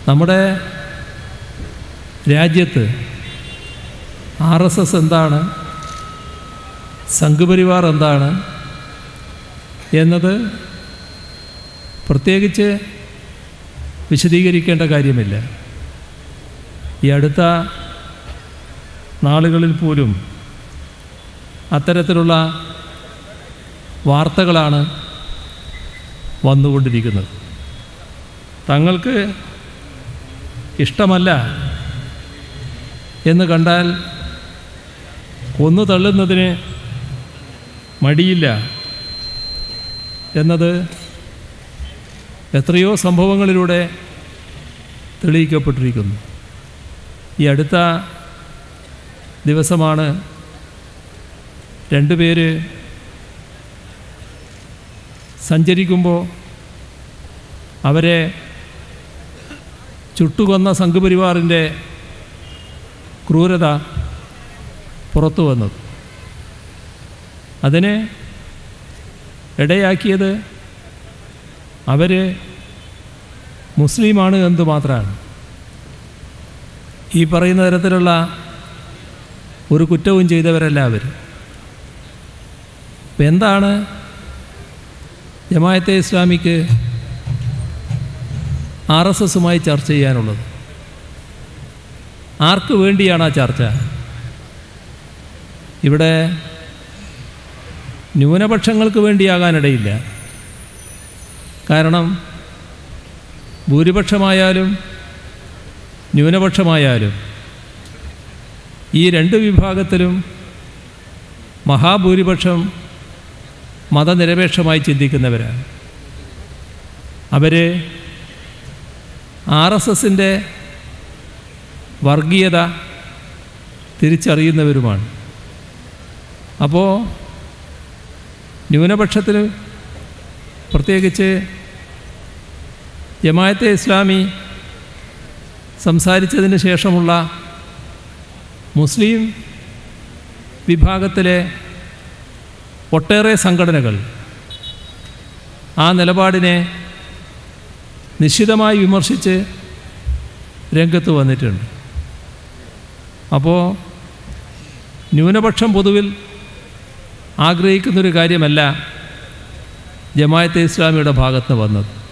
നമ്മുടെ രാജ്യത്ത് R S S എന്താണ് സംഘപരിവാർ എന്താണ് എന്നത് പ്രത്യേകിച്ച് വിശദീകരിക്കേണ്ട കാര്യമില്ല ഈ അടുത്ത നാളുകളിൽ പോലും അത്തരത്തിലുള്ള വാർത്തകളാണ് വന്നുകൊണ്ടിരിക്കുന്നത് തങ്ങൾക്ക് ഇഷ്ടമല്ല എന്ന് കണ്ടാൽ കൊന്നു തള്ളുന്നതിന് മടിയില്ല എന്നത് എത്രയോ സംഭവങ്ങളിലൂടെ തെളിയിക്കപ്പെട്ടിരിക്കുന്നു ഈ അടുത്ത ദിവസമാണ് രണ്ടുപേര് സഞ്ചരിക്കുമ്പോൾ അവരെ ചുട്ടുകൊന്ന സംഘപരിവാറിൻ്റെ ക്രൂരത പുറത്തു വന്നത് അതിനെ ഇടയാക്കിയത് അവർ മുസ്ലിമാണ് എന്ന് മാത്രമാണ് ഈ പറയുന്ന തരത്തിലുള്ള ഒരു കുറ്റവും ചെയ്തവരല്ല അവർ അപ്പം എന്താണ് ജമായത്തെ ഇസ്ലാമിക്ക് ആർ എസ് എസുമായി ചർച്ച ചെയ്യാനുള്ളത് ആർക്ക് വേണ്ടിയാണ് ആ ചർച്ച ഇവിടെ ന്യൂനപക്ഷങ്ങൾക്ക് വേണ്ടിയാകാനിടയില്ല കാരണം ഭൂരിപക്ഷമായാലും ന്യൂനപക്ഷമായാലും ഈ രണ്ട് വിഭാഗത്തിലും മഹാഭൂരിപക്ഷം മതനിരപേക്ഷമായി ചിന്തിക്കുന്നവരാണ് അവർ ആർ എസ് എസിൻ്റെ വർഗീയത തിരിച്ചറിയുന്നവരുമാണ് അപ്പോൾ ന്യൂനപക്ഷത്തിന് പ്രത്യേകിച്ച് ജമായത്തെ ഇസ്ലാമി സംസാരിച്ചതിന് ശേഷമുള്ള മുസ്ലിം വിഭാഗത്തിലെ ഒട്ടേറെ സംഘടനകൾ ആ നിലപാടിനെ നിശ്ചിതമായി വിമർശിച്ച് രംഗത്ത് വന്നിട്ടുണ്ട് അപ്പോൾ ന്യൂനപക്ഷം പൊതുവിൽ ആഗ്രഹിക്കുന്നൊരു കാര്യമല്ല ജമായത്തെ ഇസ്ലാമിയുടെ ഭാഗത്ത് വന്നത്